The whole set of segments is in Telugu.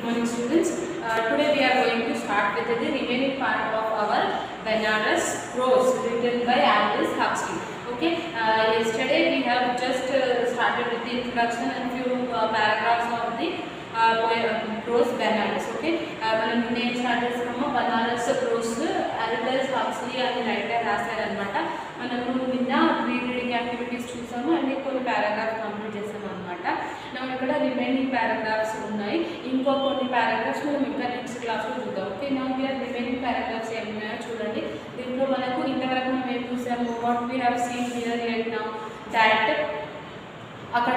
morning students. Uh, today we are going to start with the remaining part of our Banaras Prose written by Aldous Huxley. Okay, uh, yesterday we have just uh, started with the introduction and few uh, paragraphs of the uh, poem, prose Banaras. Okay, uh, మనం నిన్న ఏం స్టార్ట్ చేస్తున్నామో బనారస్ ప్రోస్ అల్డర్స్ హక్స్లీ అని రైటర్ రాశారనమాట మనము నిన్న ప్రీ రీడింగ్ యాక్టివిటీస్ చూసాము అండ్ కొన్ని పారాగ్రాఫ్ కంప్లీట్ చేసాము అనమాట మనం ఇక్కడ రిమైనింగ్ పారాగ్రాఫ్స్ ఉన్నాయి ఇంకో కొన్ని పారాగ్రాఫ్స్ మనం ఇంకా నెక్స్ట్ క్లాస్లో చూద్దాం ఓకే నా వీఆర్ రిమైనింగ్ పారాగ్రాఫ్స్ ఏమున్నాయో చూడండి దీంట్లో మనకు ఇంతవరకు మనం ఏం చూసాము what we have seen here at now that అక్కడ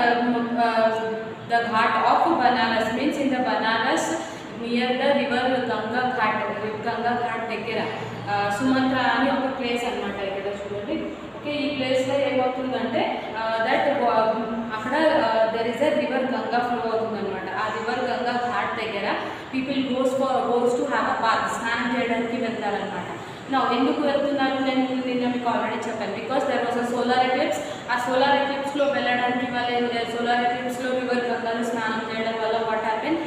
the ghat of Banaras means in the Banaras near the river Ganga ghat Ganga ghat దగ్గర సుమంత్ర అని ఒక ప్లేస్ అన్నమాట ఇక్కడ చూడండి ఓకే ఈ ప్లేస్లో ఏమవుతుందంటే దట్ అక్కడ there is a river Ganga flow అవుతుంది అనమాట ఆ రివర్ గంగా ఘాట్ దగ్గర people goes for goes to have a bath స్నానం చేయడానికి వెళ్తారనమాట నా ఎందుకు వెళ్తున్నారు నేను నిన్న మీకు ఆల్రెడీ చెప్పాను because there was a solar eclipse ఆ సోలార్ ఎక్లిప్స్లో వెళ్ళడానికి వాళ్ళ సోలార్ ఎక్లిప్స్లో రివర్ గంగాలో స్నానం చేయడం వల్ల what happen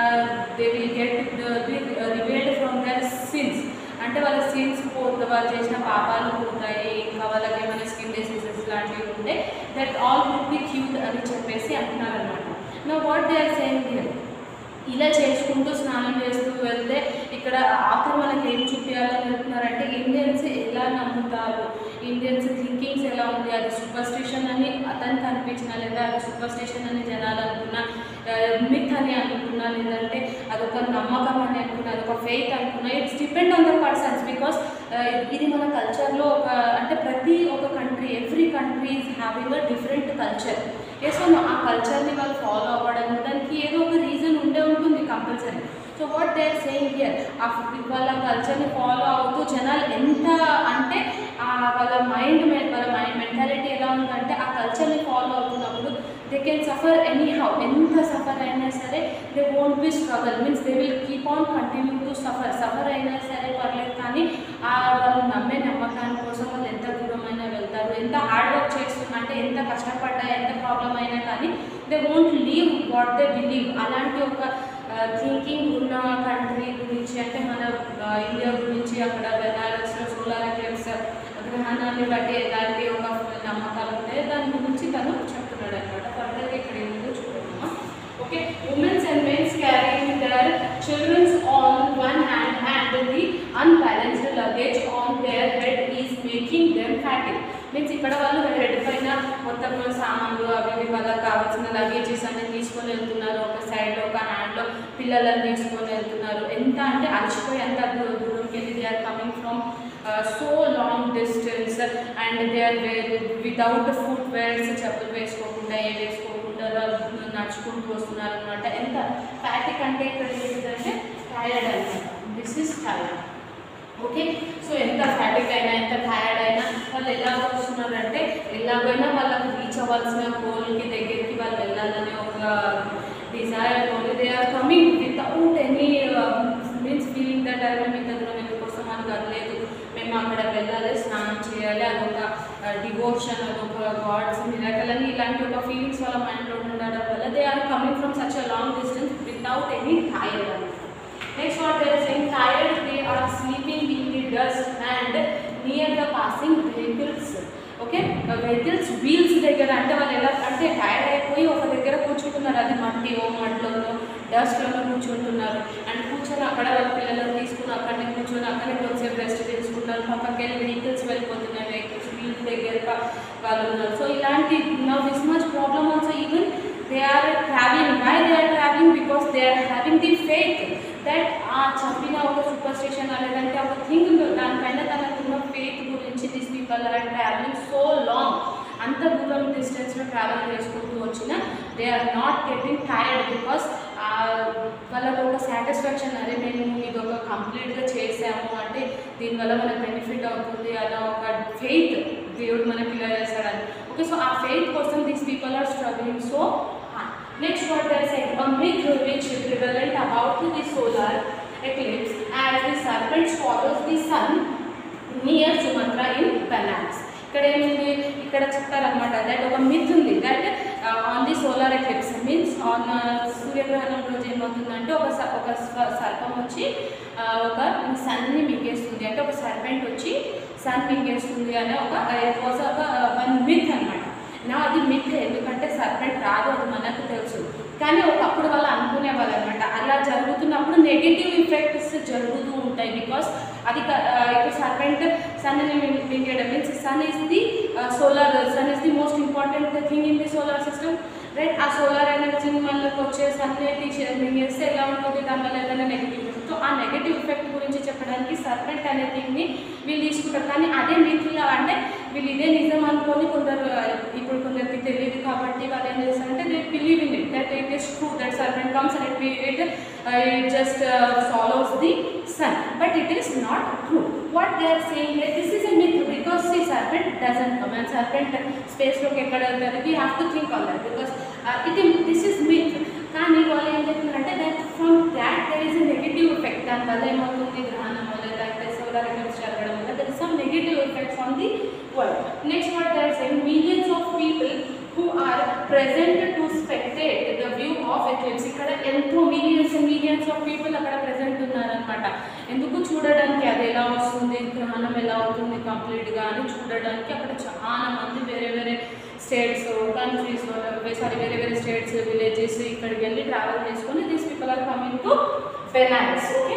they will get revealed from their sins అంటే వాళ్ళ సీన్స్ పోతే వాళ్ళు చేసిన పాపాలు పోతాయి ఇంకా వాళ్ళకి ఏమైనా స్కిన్ డిసీజెస్ లాంటివి ఉంటే that all would be cured అని చెప్పేసి అంటున్నారనమాట నా what they are saying here ఇలా చేసుకుంటూ స్నానం చేస్తూ వెళ్తే ఇక్కడ ఆఖరి మనకి ఏం చూపించాలని వెళ్తున్నారంటే ఇండియన్స్ ఎలా నమ్ముతారు ఇండియన్స్ థింకింగ్స్ ఎలా ఉంది అది సూపర్ స్టిషన్ అని అతనికి అనిపించిన లేదా అది సూపర్ స్టిషన్ అని జనాలు అనుకున్నా మిత్ అని అనుకున్నా లేదంటే అదొక నమ్మకం అని అనుకున్నా అదొక ఫెయిత్ అనుకున్నా it's depend on the persons because ఇది మన కల్చర్లో ఒక అంటే ప్రతి ఒక country every country is having a different culture so ఆ కల్చర్ని వాళ్ళు ఫాలో అవ్వడం దానికి ఏదో ఒక రీజన్ ఉండే ఉంటుంది compulsory so what they are saying here ఆ వాళ్ళ కల్చర్ని ఫాలో అవుతూ జనాలు ఎంత అంటే వాళ్ళ మైండ్ వాళ్ళ మైండ్ మెంటాలిటీ ఎలా ఉందంటే ఆ కల్చర్ని ఫాలో అవుతున్నప్పుడు they can suffer any how ఎంత సఫర్ అయినా సరే they won't be struggle means they will keep on continue to suffer suffer అయినా సరే పర్లేదు కానీ ఆ వాళ్ళు నమ్మే నమ్మకాని కోసం వాళ్ళు ఎంత దూరమైనా వెళ్తారు ఎంత హార్డ్ వర్క్ చేస్తున్నా అంటే ఎంత కష్టపడ్డా ఎంత ప్రాబ్లం అయినా కానీ they won't leave what they believe అలాంటి ఒక థింకింగ్ ఉన్న కంట్రీ గురించి అంటే మన ఇండియా గురించి అక్కడ బెనారస్లో సోలార్ ఎక్లిప్స్ గ్రహణాన్ని బట్టి ఎలాంటి ఒక నమ్మకాలు ఉంటాయి దాని గురించి తను చెప్తున్నాడు అనమాట ఫర్దర్గా ఇక్కడ ఏముందో చూడమ్మా okay womens and mens carrying their childrens on one hand and the unbalanced luggage on their head is making them fatty means ఇక్కడ వాళ్ళు హెడ్ పైన మొత్తం సామాన్లు అవి ఇవి వాళ్ళకి కావాల్సిన లగేజెస్ అన్ని తీసుకొని వెళ్తున్నారు ఒక సైడ్లో ఒక హ్యాండ్లో పిల్లలను తీసుకొని వెళ్తున్నారు ఎంత అంటే అలసిపోయి ఎంత దూరంకి వెళ్ళి they are coming from so long distance and they are without footwears చెప్పులు వేసుకోకుండా ఏ వేసుకోకుండా నడుచుకుంటూ వస్తున్నారు అనమాట ఎంత ఫ్యాటిక్ అంటే ఇక్కడ ఏంటంటే టైర్డ్ అనమాట this is tired okay so ఎంత ఫ్యాటిక్ అయినా ఎంత టైర్డ్ అయినా వాళ్ళు ఎలా వస్తున్నారంటే ఎలాగైనా వాళ్ళకి రీచ్ అవ్వాల్సిన గోల్కి దగ్గరికి వాళ్ళు వెళ్ళాలనే ఒక డిజైర్ తోని they are coming without any means feeling that అరే మేము ఇంత దూరం ఎందుకోసం మనకు అది లేదు మేము అక్కడ వెళ్ళాలి స్నానం చేయాలి అదొక డివోషన్ అదొక గాడ్స్ మిరాకల్ అని ఇలాంటి ఒక ఫీలింగ్స్ వాళ్ళ మైండ్లో ఉండడం వల్ల they are coming from such a long distance without any tired అనమాట Next what they are saying, tired they are sleeping in the dust and near the passing vehicles. Okay vehicles wheels దగ్గర అంటే వాళ్ళు ఎలా అంటే టైర్డ్ అయిపోయి ఒక దగ్గర కూర్చుంటున్నారు అది మట్టి ఓ మట్టిలోనో డస్ట్లోనో కూర్చుంటున్నారు అండ్ కూర్చొని అక్కడ వాళ్ళ పిల్లలను తీసుకుని అక్కడనే కూర్చొని అక్కడే కొంచెం రెస్ట్ తీసుకుంటారు పక్కకి వెళ్ళి వెహికల్స్ వెళ్ళిపోతున్నాయి వెహికల్స్ వీల్స్ దగ్గర వాళ్ళు ఉన్నారు సో ఇలాంటి నా this much problem also even they are travelling why they are travelling because they are having the faith that ఆ చంపిన ఒక సూపర్ స్టేషన్ లేదంటే ఒక థింగ్ దానిపైన తనకున్న ఫెయిత్ గురించి this people are travelling so long అంత దూరం డిస్టెన్స్లో ట్రావెల్ చేసుకుంటూ వచ్చిన they are not getting tired because వాళ్ళకి ఒక సాటిస్ఫాక్షన్ అదే మేము ఇది ఒక కంప్లీట్గా చేసాము అంటే దీనివల్ల మనకు బెనిఫిట్ అవుతుంది అలా ఒక ఫెయిత్ దేవుడు మనకి ఇలా చేస్తాడని ఓకే సో ఆ ఫెయిత్ కోసం these people are struggling so Next what they are saying, a myth which is prevalent about the solar eclipse as the serpent follows the sun near Sumatra in Bananas. ఇక్కడ ఏముంది ఇక్కడ చెప్తారనమాట దట్ ఒక మిత్ ఉంది that on the solar eclipse means on సూర్యగ్రహణం గ్రహణం రోజు ఏమవుతుందంటే ఒక స- ఒక స్వ- సర్పం వచ్చి ఆ, ఒక సన్ని మింగేస్తుంది అంటే ఒక సర్పెంట్ వచ్చి సన్ మింగేస్తుంది అనే ఒక వాజ్ ఒక వన్ మిత్ అనమాట నా అది మిత్ ఎందుకంటే సర్పెంట్ రాదు అది మనకు తెలుసు కానీ ఒకప్పుడు వాళ్ళు అనుకునే వాళ్ళు అనమాట అలా జరుగుతున్నప్పుడు నెగిటివ్ ఇఫెక్ట్స్ జరుగుతూ ఉంటాయి బికాస్ అది క- ఆ, ఇప్పుడు సర్పెంట్ సన్ మింగేయడం means sun is the solar sun is the most important thing in the solar system right ఆ సోలార్ ఎనర్జీ మనకు వచ్చే సన్ మింగేస్తే ఎలా ఉంటుంది దానివల్ల ఏదైనా నెగిటివ్ సో ఆ నెగిటివ్ ఎఫెక్ట్ గురించి చెప్పడానికి సర్పెంట్ అనే థింగ్ని వీళ్ళు తీసుకుంటారు కానీ అదే మిత్రులు అంటే వీళ్ళు ఇదే నిజం అనుకొని కొందరు ఆ, ఇప్పుడు కొందరికి తెలియదు కాబట్టి వాళ్ళు ఏం చేస్తారంటే they believe in it that it is true that serpent comes and it it it just follows the sun but it is not true what they are saying this is a myth because the serpent doesn't come and serpent స్పేస్లోకి ఎక్కడ వెళ్తారు we have to think all that because it this is myth కానీ వాళ్ళు ఏం చెప్తున్నారంటే that from that there is a negative effect దానివల్ల ఏమవుతుంది గ్రహణం వల్ల లేకపోతే సోలార్ ఎఫెక్ట్స్ జరగడం వల్ల there is some negative effects on the world next what they're saying millions of people who are present to spectate the view of eclipse ఇక్కడ ఎంతో మిలియన్స్ మిలియన్స్ ఆఫ్ పీపుల్ అక్కడ ప్రెసెంట్ ఉన్నారనమాట ఎందుకు చూడడానికి అది ఎలా వస్తుంది గ్రహణం ఎలా అవుతుంది కంప్లీట్గా అని చూడడానికి అక్కడ చాలా మంది వేరే వేరే స్టేట్స్ కంట్రీస్ సారీ వేరే వేరే స్టేట్స్ విలేజెస్ ఇక్కడికి వెళ్ళి ట్రావెల్ చేసుకొని these people are coming to Benares okay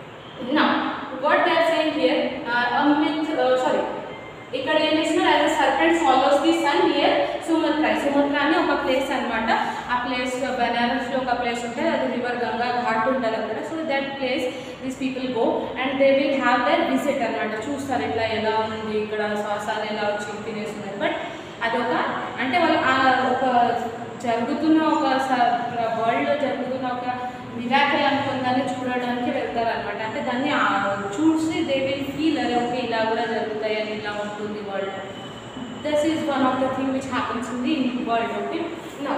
నా what they are saying here అమిత్ సారీ ఇక్కడ ఏం చేస్తున్నారు as a serpent follows the sun near Sumatra Sumatra అని ఒక ప్లేస్ అన్నమాట ఆ ప్లేస్ బెనారస్లో ఒక ప్లేస్ ఉంటుంది అది రివర్ గంగా ఘాట్ ఉంటుంది అక్కడ so that place these people go and they will have there visit అనమాట చూస్తారు ఇట్లా ఎలా ఉంది ఇక్కడ శ్వాసాలు ఎలా వచ్చి తినేస్తున్నారు బట్ అదొక అంటే వాళ్ళు ఆ ఒక జరుగుతున్న ఒక వరల్డ్లో జరుగుతున్న ఒక మిరాకిల్ అనుకున్న దాన్ని చూడడానికి వెళ్తారు అనమాట అంటే దాన్ని ఆ- చూసి దే విల్ ఫీల్ అరే ఓకే ఇలా కూడా జరుగుతాయి అని ఇలా ఉంటుంది world this is one of the thing which happens in the world okay నా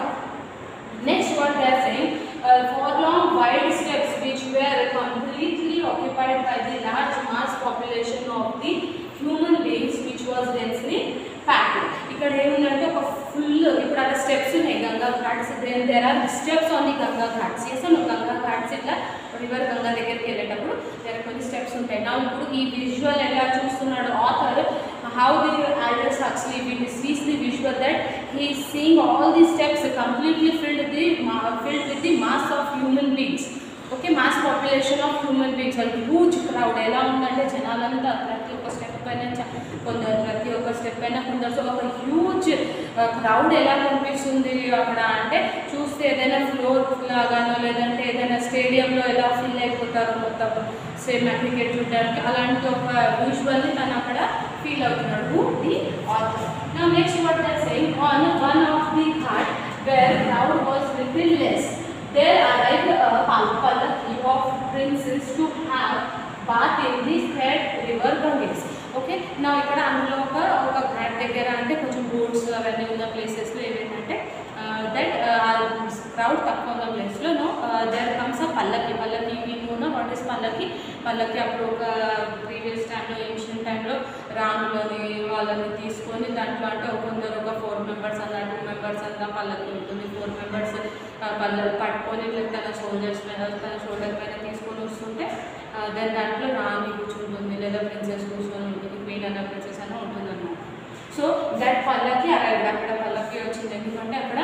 Next, what they are saying, uh, for long wide steps which were completely occupied by the large mass population of the human beings which was densely packed. ఇక్కడ ఏముందంటే ఒక ఫుల్ ఇప్పుడు అక్కడ స్టెప్స్ ఉన్నాయి Ganga ghats then there are steps on the Ganga ghats చేసాను గంగా ఘాట్స్ ఇట్లా రివర్ గంగా దగ్గరికి వెళ్ళేటప్పుడు దేర్ కొన్ని స్టెప్స్ ఉంటాయి నా ఇప్పుడు ఈ విజువల్ ఎలా చూస్తున్నాడు author how the Aldous Huxley we sees the visual that he is seeing all the steps completely filled the ma- filled with the mass of human beings okay mass population of human beings అది హ్యూజ్ క్రౌడ్ ఎలా ఉందంటే జనాలంతా ప్రతి ఒక్క స్టెప్ పైన చ- కొందరు ప్రతి ఒక్క స్టెప్ పైన కొందరు సో ఒక హ్యూజ్ క్రౌడ్ ఎలా కనిపిస్తుంది అక్కడ అంటే చూస్తే ఏదైనా ఫ్లోర్ లాగానో లేదంటే ఏదైనా స్టేడియంలో ఎలా ఫీల్ అయిపోతారో మొత్తం సేమ్ క్రికెట్ చూడడానికి అలాంటి ఒక విజువల్ని తను అక్కడ ఫీల్ అవుతున్నాడు హూ ది ఆథర్ నా next what are saying on one of the ghat where crowd was little less there arrived a pal- palanquin of princes to have bath in the sacred river Ganges. Okay నా ఇక్కడ అందులో ఒక ఒక ఘాట్ దగ్గర అంటే కొంచెం బోట్స్ అవన్నీ ఉన్న ప్లేసెస్లో ఏమైందంటే దట్ క్రౌడ్ తక్కువ ఉన్న ప్లేస్లో నో దేర్ కమ్స్ అ పల్లకి పల్లకి వినూన వాట్ ఇస్ పల్లకి పల్లకి అప్పుడు ఒక ప్రీవియస్ టైంలో ఏన్షియన్ టైంలో రాములని వాళ్ళని తీసుకొని దాంట్లో అంటే ఒక కొందరు ఒక ఫోర్ మెంబర్స్ అలా టూ మెంబర్స్ అంతా పల్లకి ఉంటుంది ఫోర్ మెంబర్స్ పల్ల పట్టుకొని లేకపోతే తన షోల్డర్స్ పైన తన షోల్డర్ పైన తీసుకొని వస్తుంటే దెన్ దాంట్లో రాణి కూర్చుంటుంది లేదా ప్రిన్సెస్ కూర్చొని ఉంటుంది క్వీన్ అన్న ప్రిన్సెస్ అన్న ఉంటుంది అన్నమాట సో దట్ పల్లకి అరైవ్డ్ అక్కడ పల్లకి వచ్చింది ఎందుకంటే అక్కడ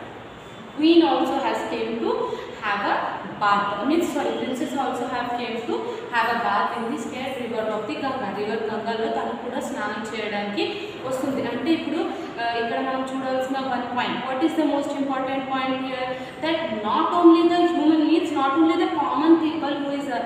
queen also has came to have a bath means sorry princess also have came to have a bath in the scared river of the Ganga river గంగాలో తను కూడా స్నానం చేయడానికి వస్తుంది అంటే ఇప్పుడు ఆ, ఇక్కడ మనం చూడాల్సిన one point what is the most important point here that not only the human needs not only the common people who is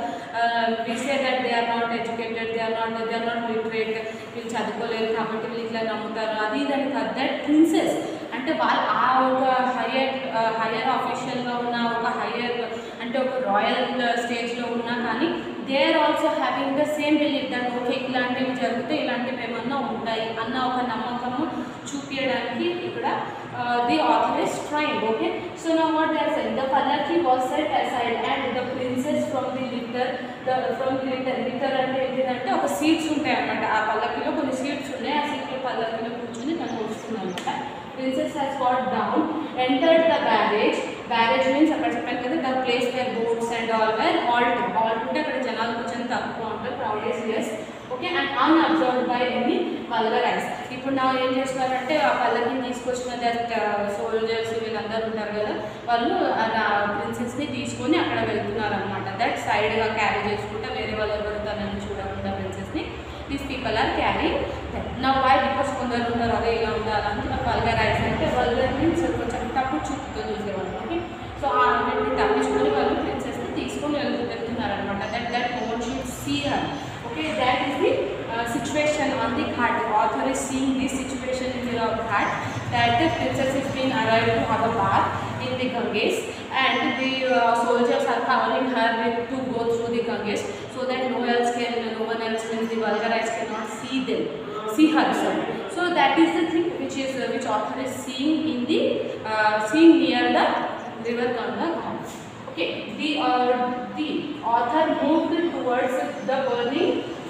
we say that they are not educated they are not they are not literate వీళ్ళు చదువుకోలేరు కాబట్టి వీళ్ళు ఇట్లా నమ్ముతారు అది ఇదని కాదు దట్ ప్రిన్సెస్ అంటే వాళ్ళు ఆ ఒక హయ్యర్ హయ్యర్ ఆఫీషియల్గా ఉన్న ఒక హయ్యర్ అంటే ఒక రాయల్ స్టేజ్లో ఉన్నా కానీ they are also having the same believe that okay ఇలాంటివి జరిగితే ఇలాంటివి ఏమన్నా ఉంటాయి అన్న ఒక నమ్మకము చూపించడానికి ఇక్కడ the author is trying okay so నా వాట్ దే సెడ్ ద పల్లకి was set aside and the princess from the litter the from litter litter అంటే ఏంటిదంటే ఒక సీట్స్ ఉంటాయి అన్నమాట ఆ పల్లకిలో కొన్ని సీట్స్ ఉన్నాయి ఆ సీట్లో పల్లకిలో కూర్చొని తను వస్తుంది అనమాట princess has got down, entered the barrage, barrage means అక్కడ చెప్పాను కదా the place where boats and all where halt halt ఉంటే అక్కడ జనాలు కొంచెం తక్కువ ఉంటారు crowd is less okay and unobserved by any vulgar eyes ఇప్పుడు నా ఏం చేస్తున్నారంటే ఆ పల్లకిని తీసుకొచ్చిన దట్ సోల్జర్స్ వీళ్ళందరూ ఉంటారు కదా వాళ్ళు ప్రిన్సెస్ని తీసుకొని అక్కడ వెళ్తున్నారు అనమాట దట్ సైడ్గా క్యారీ చేసుకుంటా వేరే వాళ్ళు ఎవరు తనని చూడకుండా ప్రిన్సెస్ని దీస్ పీపుల్ ఆర్ క్యారీ నా వై బికాస్ కొందరు ఉంటారు అదే ఇలా ఉండాలని నాకు వల్గర్ ఐస్ అంటే వల్గర్ మీన్స్ కొంచెం తప్పుడు చూపుతో చూసేవాళ్ళు ఓకే సో ఆ రెండింటిని తప్పించుకొని వాళ్ళు ప్రిన్సెస్ని తీసుకొని వెళ్తూ వెళ్తున్నారు అనమాట that that none should see her okay that is the uh, situation on the cart the author is seeing this situation in the cart that the princess is being arrived to have a bath in the ganges and the uh, soldiers are covering her with to go through the ganges so that no else can no one else means the vulgar eyes cannot see them see her sorry. so that is the thing which is uh, which author is seeing in the uh, seeing near the river ganga ghat Okay, the uh, the author moved towards the burning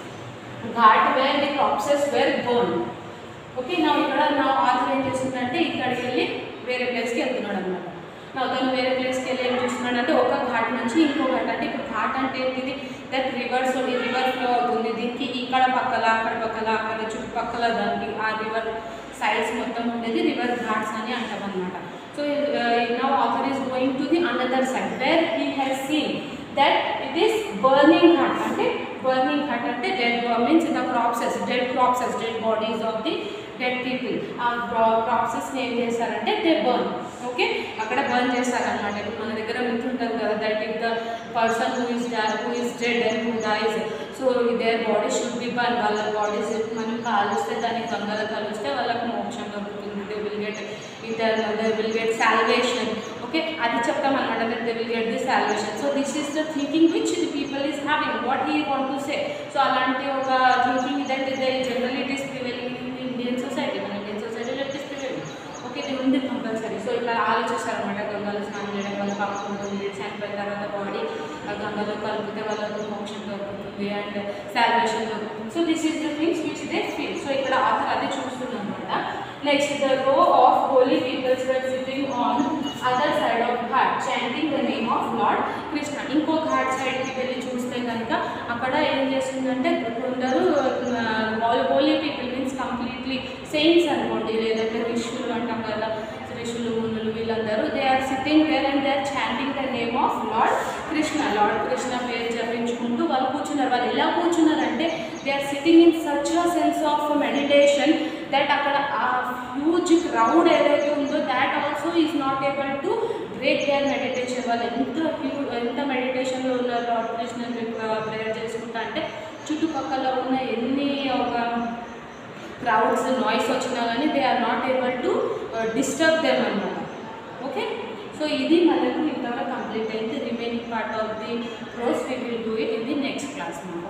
ghat where the corpses were burned. Okay నా ఇక్కడ నా ఆథర్ ఏం చేస్తుందంటే ఇక్కడికి వెళ్ళి వేరే ప్లేస్కి వెళ్తున్నాడు అనమాట నా తను వేరే ప్లేస్కి వెళ్ళి ఏం చేస్తున్నాడు అంటే ఒక ఘాట్ నుంచి ఇంకో ఘాట్ అంటే ఇప్పుడు ఘాట్ అంటే ఏంటిది దట్ రివర్స్ ఈ రివర్ ఫ్లో అవుతుంది దీనికి ఇక్కడ పక్కల అక్కడ పక్కల అక్కడ చుట్టుపక్కల దానికి ఆ రివర్ సైడ్స్ మొత్తం ఉండేది రివర్ ఘాట్స్ అని అంటాం అనమాట so now author is going to the another side where he has seen that it is burning ghat అంటే burning ghat అంటే dead means the corpses dead corpses dead bodies of the dead people ఆ corpses ని ఏం చేస్తారంటే దే బర్న్ ఓకే అక్కడ బర్న్ చేస్తారనమాట ఇప్పుడు మన దగ్గర మిత్ ఉంటుంది కదా that if the person who is who is dead and who dies so their body should be burn వాళ్ళ బాడీస్ మనం కాలుస్తే దాన్ని గంగలో కాలుస్తే వాళ్ళకి మోక్షం దొరుకుతుంది they will get eternal they will get salvation okay అది చెప్తాం అనమాట that they will get the salvation so this is the thinking which the people is having what he want to say so అలాంటి ఒక thinking that they general it is prevailing in Indian society మన ఇండియన్ సొసైటీలో ఇట్ ఈస్ ప్రివెలింగ్ ఓకే ఇది ఉంది కంపల్సరీ సో ఇట్లా ఆలోచిస్తారనమాట గంగలో స్నానం చేయడం వల్ల పాపం ఉంటుంది చనిపోయిన తర్వాత బాడీ గంగలో కలిపితే వాళ్ళకు మోక్షం దొరుకుతుంది అండ్ సాల్వేషన్ దొరుకుతుంది so this is the things which they feel so ఇక్కడ ఆథర్ అదే చూస్తున్నాం అనమాట next the row of holy peoples were sitting on other side of ghat chanting the name of lord Krishna ఇంకో ఘాట్ సైడ్కి వెళ్ళి చూస్తే కనుక అక్కడ ఏం చేస్తుందంటే కొందరు holy people means completely saints అనుకోండి లేదంటే ఋషులు అంటాం కదా ఋషులు మునులు వీళ్ళందరూ they are sitting where and they are chanting the name of lord Krishna Lord Krishna పేరు జపించుకుంటూ వాళ్ళు కూర్చున్నారు వాళ్ళు ఎలా కూర్చున్నారంటే they are sitting in such a sense of meditation that అక్కడ ఆ హ్యూజ్ క్రౌడ్ ఏదైతే ఉందో that also is not able to break their meditation వాళ్ళు ఎంత హ్యూ ఎంత మెడిటేషన్లో ఉన్నారు లార్డ్ కృష్ణ ప్రేయర్ చేసుకుంటా అంటే చుట్టుపక్కల ఉన్న ఎన్ని ఒక క్రౌడ్స్ నాయిస్ వచ్చినా కానీ they are not able to disturb them అనమాట ఓకే సో ఇది మనకు ఇంతవరకు కంప్లీట్ అయింది remaining part of the pros we will do it in the next class మనం